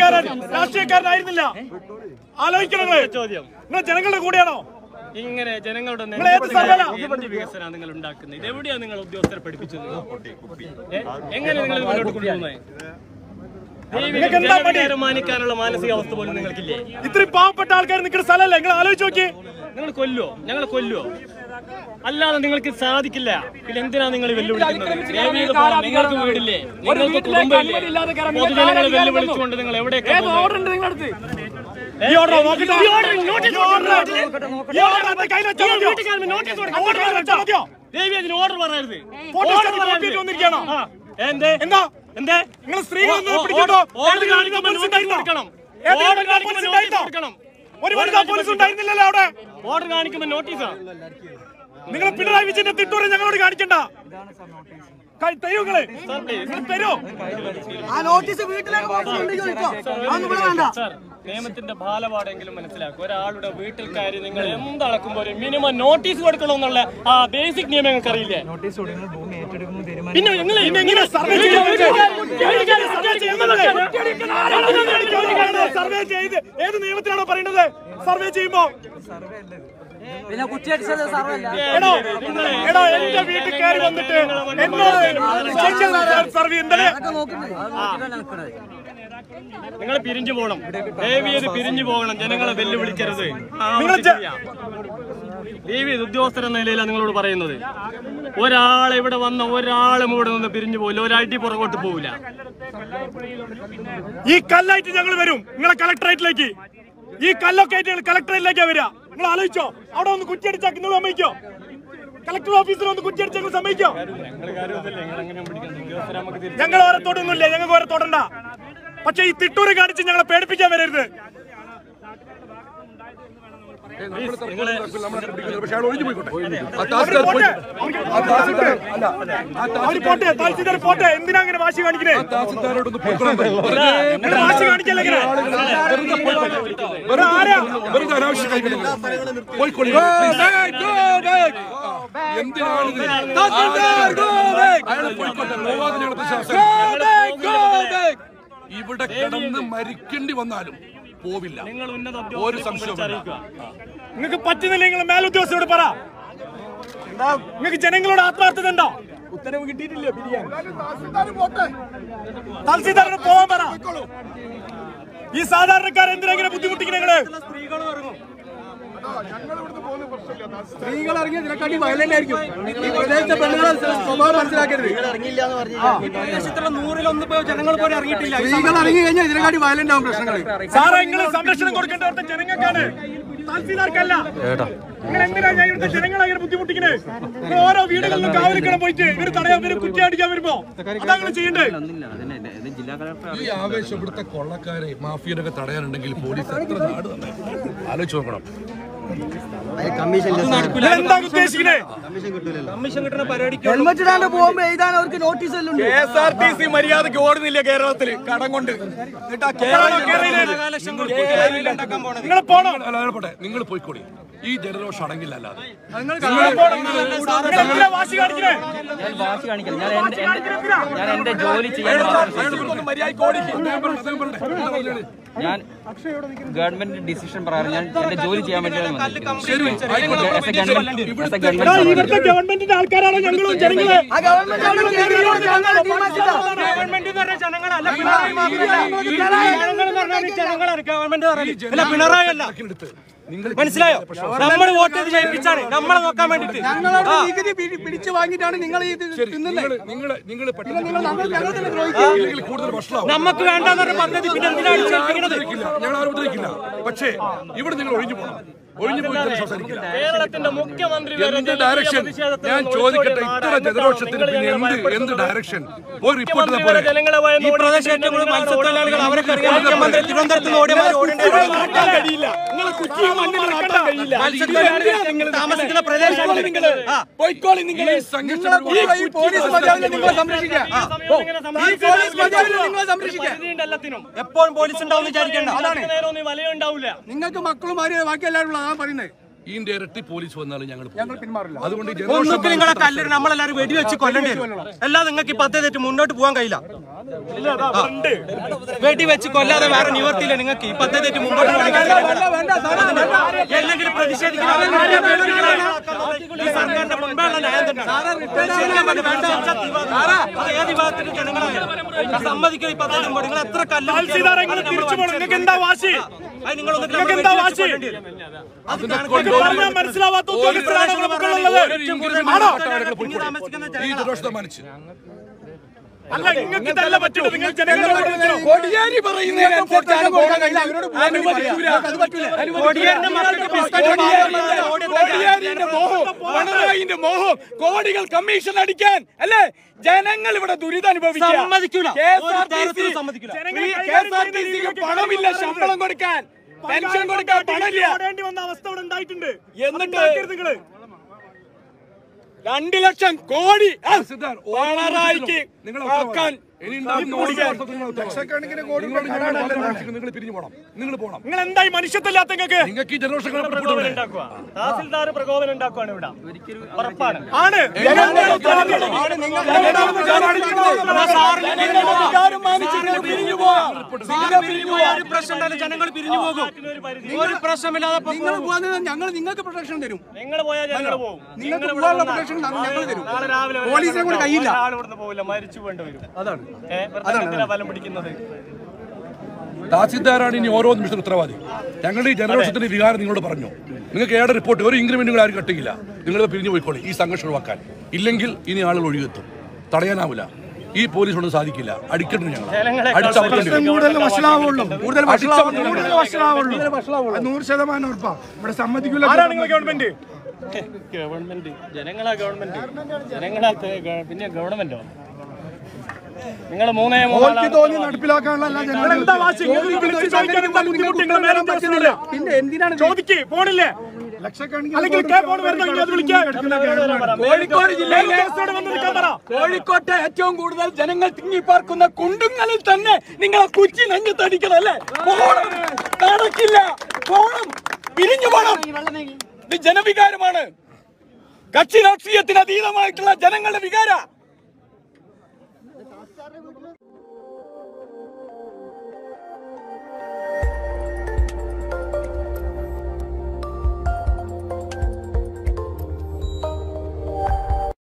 രാഷ്ട്രീയക്കാരൻ രാഷ്ട്രീയക്കാരനായിരുന്നില്ല ആലോചിക്കണത് ചോദ്യം നിങ്ങൾ ജനങ്ങളുടെ കൂടെയാണോ ഇങ്ങനെ ജനങ്ങളുടെ നിങ്ങൾ ഏത് സർവേലാ? എന്ത് വികസനമാണ് നിങ്ങൾ ഉണ്ടാക്കുന്നത് ഇത് എവിടെയാണ് നിങ്ങൾ ഉദ്യോഗസ്ഥരെ പഠിപ്പിച്ചത് ഏ? എങ്ങനെ നിങ്ങൾ ഇത് മുന്നോട്ട് കൊണ്ടുപോകുന്നത് നിങ്ങൾക്ക് എന്താ പണി? ജനവികാരം മാനിക്കാനുള്ള മാനസികാവസ്ഥ പോലും നിങ്ങൾക്കില്ലേ ഇത്രയും പാവപ്പെട്ട ആൾക്കാർ നിൽക്കുന്ന സ്ഥലമല്ലേ നിങ്ങൾ ആലോചിച്ച് നോക്കി നിങ്ങൾ കൊല്ലുവോ ഞങ്ങൾ കൊല്ലുവോ അല്ലാതെ നിങ്ങൾക്ക് സാധിക്കില്ല പിന്നെ എന്തിനാ നിങ്ങൾ വെല്ലുവിളിക്കുന്നത് ദയവ് ചെയ്ത് പോണം. നിങ്ങൾക്ക് വീടില്ലേ നിങ്ങൾക്ക് കുടുംബമില്ലേ പൊതുജനങ്ങളെ വെല്ലുവിളിച്ചുകൊണ്ട് നിങ്ങൾ എവിടെയൊക്കെ പോകുന്നത്? ഈ ഓർഡർ നോക്കിട്ടോ ഈ ഓർഡർ നോട്ടീസ് ഈ ഓർഡർ എന്റെ കയ്യിൽ വെച്ചാൽ മതിയോ? ഓർഡർ വെച്ചാൽ മതിയോ? ദേവി അതിന് ഓർഡർ പറയരുത് ഫോട്ടോ ഓർഡർ സ്റ്റേറ്റ് പറയരുത്. കോപ്പിയിട്ട് വന്നിരിക്കുകയാണോ? ആ. എന്തേ എന്താ എന്തേ നിങ്ങൾ സ്ത്രീകളെ ഓ, ഓ, പിടിക്കട്ടോ ഓ, ഏത് കാണിക്കാൻ ഓർഡർ പോലീസ് ഉണ്ടായിരുന്നോ? കൊടുക്കണം. ഏത് ഓർഡർ കാണിക്കാൻ കാണിക്കുമ്പോൾ പോലീസ് നോട്ടീസ് ഉണ്ടായിരുന്നോ? കൊടുക്കണം. ഒരു വനിതാ പോലീസ് ഉണ്ടായിരുന്നില്ലല്ലോ അവിടെ ഓർഡർ കാണിക്കുമ്പോൾ നോട്ടീസാ നിങ്ങൾ പിണറായി വിജയന്റെ തിട്ടൂരെ ഞങ്ങളോട് കാണിക്കണ്ട ക- തരൂ നിങ്ങള് സാർ പ്ലീസ് നിങ്ങൾ തരൂ ആ നോട്ടീസ് വീട്ടിലേക്ക് പോയിട്ടുണ്ടെങ്കിൽ ചോദിച്ചോ അതൊന്നും ഇവിടെ വേണ്ട സാർ നിയമത്തിന്റെ ബാലപാടെങ്കിലും മനസ്സിലാക്കും ഒരാളുടെ വീട്ടിൽ കയറി നിങ്ങൾ എന്തളക്കുമ്പോൾ ഒരു മിനിമം നോട്ടീസ് കൊടുക്കണമെന്നുള്ള ആ ബേസിക് നിയമം നിങ്ങൾക്ക് അറിയില്ലേ പിന്നെ നിങ്ങൾ പിന്നെ എങ്ങനെ സർവേ സർവേ ചെയ്ത് ഏത് നിയമത്തിലാണോ പറയുന്നത് സർവേ ചെയ്യുമ്പോ പിന്നെ കുറ്റിയടിച്ചത് സാറല്ല എടോ എടോ എന്റെ വീട്ടിൽ കയറി വന്നിട്ട് എന്നോട് സർവേ എന്താണ് നിങ്ങൾ പിരിഞ്ഞു പോകണം ദയവ് ചെയ്ത് പിരിഞ്ഞു പോകണം ജനങ്ങളെ വെല്ലുവിളിക്കരുത് നിങ്ങൾ ജ- ദയവ് ചെയ്ത് ഉദ്യോഗസ്ഥർ എന്ന നിലയിലാണ് നിങ്ങളോട് പറയുന്നത് ഒരാളെ ഇവിടെ വന്ന ഒരാളും ഇവിടെ നിന്ന് പിരിഞ്ഞു പോകില്ല ഒരടി പുറകോട്ട് പോകില്ല ഈ കല്ലായിട്ട് ഞങ്ങൾ വരും നിങ്ങളെ കളക്ടറേറ്റിലേക്ക് ഈ കല്ലൊക്കെ ആയിട്ട് ഞങ്ങൾ കളക്ടറേറ്റിലേക്കാ വരിക നിങ്ങൾ ആലോചിച്ചോ അവിടെ ഒന്ന് കുറ്റിയടിച്ചാൽ നിങ്ങൾ സമ്മതിക്കോ കളക്ടർ ഓഫീസിൽ ഒന്ന് കുറ്റിയടിച്ചാൽ നിങ്ങൾ സമ്മതിക്കോ ഞങ്ങൾ ഓരോ തൊടൊന്നുമില്ല ഞങ്ങൾക്ക് ഓരോ തൊടണ്ട പക്ഷെ ഈ തിട്ടൂര് കാണിച്ച് ഞങ്ങളെ പേടിപ്പിക്കാൻ വരരുത് അവര് പോട്ടെ. അവര് പോട്ടെ തഹസിൽദാർ പോട്ടെ എന്തിനാ അങ്ങനെ വാശി കാണിക്കണേ നിങ്ങൾ വാശി കാണിക്കല്ലേ ഇങ്ങനെ വെറുതെ ആരാ ഇവിടെ കിടന്ന് മരിക്കേണ്ടി വന്നാലും പോവില്ല നിങ്ങൾ ഉന്നത ഒരു ഉദ്യോഗസ്ഥരെ സംശയവും വിളിച്ച് വേണ്ട. അറിയിക്കുക നിങ്ങൾക്ക് പറ്റുന്നില്ല നിങ്ങൾ മേലുദ്യോഗസ്ഥരോട് പറ നിങ്ങൾക്ക് ജനങ്ങളോട് ആത്മാർത്ഥത ഉണ്ടോ ഉത്തരവ് കിട്ടിയിട്ടില്ല തഹസിൽദാരോട് പോവാൻ പറ ഈ സാധാരണക്കാരെ എന്തിനാ ഇങ്ങനെ ബുദ്ധിമുട്ടിക്കണേ നിങ്ങള് സ്ത്രീകൾ ഇറങ്ങിയ ഇതിനെക്കാട്ടി വയലന്റ് ആയിരിക്കും ഈ പ്രദേശത്തെ പെണ്ണുങ്ങളെ സ്വഭാവം മനസ്സിലാക്കരുത് നൂറിലൊന്ന് ജനങ്ങൾ പോലും ഇറങ്ങിയിട്ടില്ല സ്ത്രീകൾ ഇറങ്ങി കഴിഞ്ഞാൽ ഇതിനെക്കാട്ടി വയലന്റ് ആവും പ്രശ്നങ്ങൾ സാറേ നിങ്ങൾ സംരക്ഷണം കൊടുക്കേണ്ടവരുടെ ജനങ്ങൾക്കാണ് തഹസിൽദാർക്കല്ല നിങ്ങൾ എന്തിനാ ഞാൻ ഇവിടുത്തെ ജനങ്ങളെ അങ്ങനെ ബുദ്ധിമുട്ടിക്കണേ നിങ്ങൾ ഓരോ വീടുകളിലും കാവലിക്കണം പോയിട്ട് ഇവര് തടയാൻ വരും കുറ്റിയടിക്കാൻ വരുമ്പോ അതാ നിങ്ങൾ ചെയ്യണ്ടേ ഈ ആവേശം ഇവിടുത്തെ കൊള്ളക്കാരെ മാഫിയനൊക്കെ തടയാനുണ്ടെങ്കിൽ പോലീസ് എത്ര നാട് തന്നെ ആലോചിച്ച് നോക്കണം നിങ്ങൾ എന്താ ഉദ്ദേശിക്കണേ ഹെൽമെറ്റ് ഇടാണ്ട് പോകുമ്പോ എഴുതാൻ അവർക്ക് നോട്ടീസ് എല്ലാം ഉണ്ട് എസ് ആർ ടി സി മര്യാദക്ക് ഓടുന്നില്ല കേരളത്തിൽ കടം കൊണ്ട് എന്നിട്ടാ നിങ്ങൾ പോണോ അല്ല, അല്ല, പോട്ടെ നിങ്ങൾ പോയിക്കോടി ഈ ജനരോഷം അടങ്ങില്ല അല്ലാതെ നിങ്ങൾ എന്തിനാ വാശി കാണിക്കണേ വാശി കാണിക്കില്ല ഞാൻ എന്റെ എന്റെ- ഞാൻ എന്റെ ജോലി ചെയ്യാൻ മാത്രം മര്യാദക്ക് ഓടിക്കും അദ്ദേഹം പറ- അദ്ദേഹം പറയട്ടെ. എന്താ പറഞ്ഞത്? ഞാൻ ഗവൺമെന്റ് ഡിസിഷൻ പ്രകാരം ഞാൻ എന്റെ ജോലി ചെയ്യാൻ വേണ്ടിയാണ് വന്നത് ശരി ആയിക്കോട്ടെ. As a government- as a എടാ, government ഇവിടുത്തെ ഗവൺമെന്റിന്റെ ആൾക്കാരാണോ ഞങ്ങളും ജനങ്ങളെ ആ ഗവൺമെന്റ് അവിടെ ജനങ്ങളോട് ജനങ്ങളെ തീരുമാനിച്ചിട്ടാ. പിണറായി അല്ല മനസ്സിലായോ നമ്മൾ വോട്ട് ചെയ്ത് ജയിപ്പിച്ചാണ് നമ്മളെ നോക്കാൻ വേണ്ടിട്ട് ഞങ്ങളോട് നികുതി പിടി- പിടിച്ചു വാങ്ങിയിട്ടാണ് നിങ്ങൾ ഈ ഇത് തിന്നുന്നത് നിങ്ങൾ നിങ്ങൾ നിങ്ങൾ പെട്ടെന്ന് നിങ്ങൾ ഞങ്ങൾ ഞങ്ങൾ തന്നെ ദ്രോഹിക്കുക ഇല്ലെങ്കിൽ കൂടുതൽ പ്രശ്നമാവും നമുക്ക് വേണ്ടെന്ന് പറഞ്ഞ പദ്ധതി പിന്നെ എന്തിനാണ് ജയിപ്പിക്കുന്നത് ഞങ്ങൾ ആരും ഉപദ്രവിക്കില്ല പക്ഷേ ഇവിടെ നിങ്ങൾ ഒഴിഞ്ഞു പോകണം ഒഴിഞ്ഞു പോയി തന്നെ സംസാരിക്കില്ല കേരളത്തിന്റെ മുഖ്യമന്ത്രി വരെ എന്ത് ജനകീയ ഡയറക്ഷൻ പ്രതിഷേധത്തിന് ഞാൻ ഒന്ന് ചോദിക്കട്ടെ ഒളിച്ചോടിയ ഇത്ര നാടാണ്. ജനരോഷത്തിന് നിങ്ങൾ പിന്നെ ഞങ്ങളെ എന്ത് എന്ത് ഭയപ്പെടുത്തുന്നത്. ഡയറക്ഷൻ ഒരു റിപ്പോർട്ട് മുഖ്യമന്ത്രി വരെ ജനങ്ങളെ ഭയന്ന് ഈ ഓടിച്ചിട്ട് പ്രദേശത്തെ ഏറ്റവും കൂടുതൽ നിങ്ങളാണ് മത്സ്യത്തൊഴിലാളികൾ ഓടുന്നത്. അവരൊക്കെ അറിയാം മുഖ്യമന്ത്രി തിരുവനന്തപുരത്ത് നിന്ന് ഓടിയമാർ കഴിയില്ല നിങ്ങൾ കുറ്റിയും മണ്ണിൽ നടത്താൻ കഴിയില്ല മത്സ്യത്തൊഴിലാളികൾ താമസിക്കുന്ന പ്രദേശമാണ് നിങ്ങൾ പോയിക്കോളി നിങ്ങൾ ഈ സംഘർഷം ഈ പോലീസ് മതിയാവില്ല നിങ്ങളെ സംരക്ഷിക്കുക ഈ പോലീസ് മതിയാവില്ല നിങ്ങളെ സംരക്ഷിക്കുക പരിധിയുണ്ട് എല്ലാത്തിനും എപ്പോഴും പോലീസ് ഉണ്ടാവും വിചാരിക്കേണ്ട നേരം ഒന്നും വലയുണ്ടാവില്ല നിങ്ങൾക്ക് മക്കളും ഭാര്യ ബാക്കി എല്ലാവരും ഉള്ള അതാണ് പറയുന്നത് ഇതിന്റെ ഇരട്ടി പോലീസ് വന്നാലും ഞങ്ങൾ ഞങ്ങൾ പിന്മാറില്ല അതുകൊണ്ട് ഈ ഒന്നുകിൽ ജനറോഷൻ നിങ്ങളെ കല്ലിന് നമ്മളെല്ലാരും വെടിവെച്ച് കൊല്ലേണ്ടി വരും അല്ലാതെ നിങ്ങൾക്ക് ഈ പദ്ധതി തെറ്റ് മുന്നോട്ട് പോകാൻ കഴിയില്ല വെടിവെച്ച് കൊല്ലാതെ വേറെ നിവർത്തിയില്ല നിങ്ങൾക്ക് ഈ പദ്ധതി തെറ്റ് മുമ്പോട്ട് പോകാൻ കഴിയില്ല. അല്ലെങ്കിൽ പ്രതിഷേധിക്കുന്ന ഈ സർക്കാരിന്റെ മുൻപുള്ള നയം തന്നെ പ്രതിഷേധിക്കാൻ പറ്റും. അത് ഏത് വിഭാഗത്തിന്റെ ജനങ്ങളായാലും സമ്മതിക്കും ഈ പദ്ധതി മുമ്പോട്ട്. നിങ്ങൾ എത്ര കല്ല് തഹസീൽദാർ നിങ്ങൾ തിരിച്ചു പോകണം നിങ്ങൾക്ക് എന്താ വാശി അത് നിങ്ങളൊന്ന് നിങ്ങൾക്ക് എന്താ വാശി നിങ്ങൾക്ക് പറഞ്ഞാൽ മനസ്സിലാവാത്ത ഉദ്യോഗസ്ഥരാണ് നമ്മുടെ മുകളിലുള്ളത് ആണോ ഈ ജനറോഷൻ മാനിച്ച് അല്ല നിങ്ങൾക്ക് ഇതല്ല പറ്റുള്ളൂ നിങ്ങൾ ജനങ്ങളെ വിളിക്കണം. കോടിയേരി പറയുന്നതിനനുസരിച്ചാണ് പോകാൻ കഴിയില്ല അവരോട് അനുവദിക്കൂല അത് പറ്റൂല കോടിയേരിന്റെ മക്കൾക്ക് ബിസ്ക്കറ്റ് വാങ്ങാൻ കോടിയേരിന്റെ മോഹം പിണറായിന്റെ മോഹം കോടികൾ കമ്മീഷൻ അടിക്കാൻ അല്ലേ ജനങ്ങൾ ഇവിടെ ദുരിതം അനുഭവിക്കുക സമ്മതിക്കൂല. ഒരു തരത്തിലും സമ്മതിക്കൂല. ജനങ്ങളെ കെ കൈകാര്യം എസ് ആർ ടി സിക്ക് ചെയ്യുന്ന പണമില്ല ശമ്പളം കൊടുക്കാൻ പെൻഷൻ കൊടുക്കാൻ പണമില്ല ഓടേണ്ടി വന്ന അവസ്ഥ ഇവിടെ ഉണ്ടായിട്ടുണ്ട് എന്നിട്ട് അതുണ്ടാക്കരുത് നിങ്ങള് രണ്ട് ലക്ഷം കോടി ആ, സിദ്ധാർത്ഥ്, പിണറായിക്ക് നിങ്ങൾ ആക്കാൻ ഇനി ഉണ്ടാകുന്ന ഓരോ വർഷത്തിലും ലക്ഷക്കണക്കിന് കോടി നിങ്ങൾ പിരിഞ്ഞു പോകണം നിങ്ങൾ പോകണം നിങ്ങൾ എന്തായി മനുഷ്യത്തില്ലാത്ത നിങ്ങൾക്ക് നിങ്ങൾക്ക് ഈ ജനറോഷൻ പ്രകോപനം ഉണ്ടാക്കുക തഹസിൽദാർ പ്രകോപനം ഉണ്ടാക്കുവാണ് ഇവിടെ ഉറപ്പാണ് ആണ് ജനങ്ങളുടെ ഉത്തരവാദിത്വം. അധികാരം മാനിച്ച് നിങ്ങൾ പിരിഞ്ഞു പോവാം പിരിഞ്ഞു പോയാൽ ഒരു പ്രശ്നമില്ലാതെ ജനങ്ങൾ പിരിഞ്ഞു പോകും ഒരു പ്രശ്നമില്ലാതെ ഇപ്പൊ നിങ്ങൾ പോകുന്നത് ഞങ്ങൾ നിങ്ങൾക്ക് പ്രൊട്ടക്ഷൻ തരും നിങ്ങൾ പോയാൽ ഞങ്ങൾ പോകും നിങ്ങൾക്ക് പോകാനുള്ള പ്രൊട്ടക്ഷൻ ഞങ്ങൾ തരും നാളെ രാവിലെ വരെ പോലീസിനെ കൂടെ കയ്യില്ല ഒരാൾ ഇവിടുന്ന് പോവില്ല മരിച്ചു വേണ്ടി വരും അതാണ് എന്തിനാ ഫലം പിടിക്കുന്നത് തഹസിൽദാരാണ് ഇനി ഓരോ നിമിഷത്തിൽ ഉത്തരവാദി ഞങ്ങളുടെ ഈ ജനറോഷത്തിന്റെ വികാരം നിങ്ങളോട് പറഞ്ഞു നിങ്ങൾക്ക് ഏടെ റിപ്പോർട്ട് ഒരു ഇൻക്രിമെന്റ് നിങ്ങൾ ആരും കട്ടില്ല നിങ്ങൾ പിരിഞ്ഞു പോയിക്കോളി ഈ സംഘർഷം ഒഴിവാക്കാൻ ഇല്ലെങ്കിൽ ഇനി ആളുകൾ ഒഴുകെത്തും തടയാനാവില്ല ഈ പോലീസ് ഒന്നും സാധിക്കില്ല അടിക്കണം ഞങ്ങൾ അടിച്ചമർത്തേണ്ടി വരും. കൂടുതൽ വഷളാവുള്ളൂ കൂടുതൽ അടിച്ചമർത്തേണ്ടി വരും. വഷളാവുള്ളൂ നൂറ് ശതമാനം ഉറപ്പാ ഇവിടെ സമ്മതിക്കില്ല ആരാണ് നിങ്ങൾ ഗവൺമെന്റ് ഗവൺമെന്റ് ജനങ്ങളാ ഗവൺമെന്റ് ജനങ്ങളാ ത- ഗ- പിന്നെ ഗവൺമെന്റോ നിങ്ങൾ മൂന്നേ മൂന്നാളാണ് തോന്നി നടപ്പിലാക്കാനുള്ള എല്ലാ നിങ്ങൾ എന്താ വാശി നിങ്ങൾ വിളിച്ച് ചോദിക്കാൻ എന്താ ബുദ്ധിമുട്ട് നിങ്ങൾ മേലെ ഉദ്യോഗസ്ഥരോട് പിന്നെ എന്തിനാണ് ചോദിക്ക് ഫോണില്ലേ അല്ലെങ്കിൽ കെ ഫോൺ വരുന്നോ ഇനി അത് വിളിക്കാൻ കോഴിക്കോട് ജില്ലയിലെ ഉദ്യോഗസ്ഥരോട് വന്ന് നിൽക്കാൻ പറ കോഴിക്കോട്ടെ ഏറ്റവും കൂടുതൽ ജനങ്ങൾ തിങ്ങിപ്പാർക്കുന്ന കുണ്ടുങ്ങളിൽ തന്നെ നിങ്ങളെ കുച്ചി നെഞ്ഞത്തടിക്കണം അല്ലേ പോണം നടക്കില്ല പോണം പിരിഞ്ഞു പോണം ഇത് ജനവികാരമാണ് കക്ഷി രാഷ്ട്രീയത്തിന് അതീതമായിട്ടുള്ള ജനങ്ങളുടെ വികാര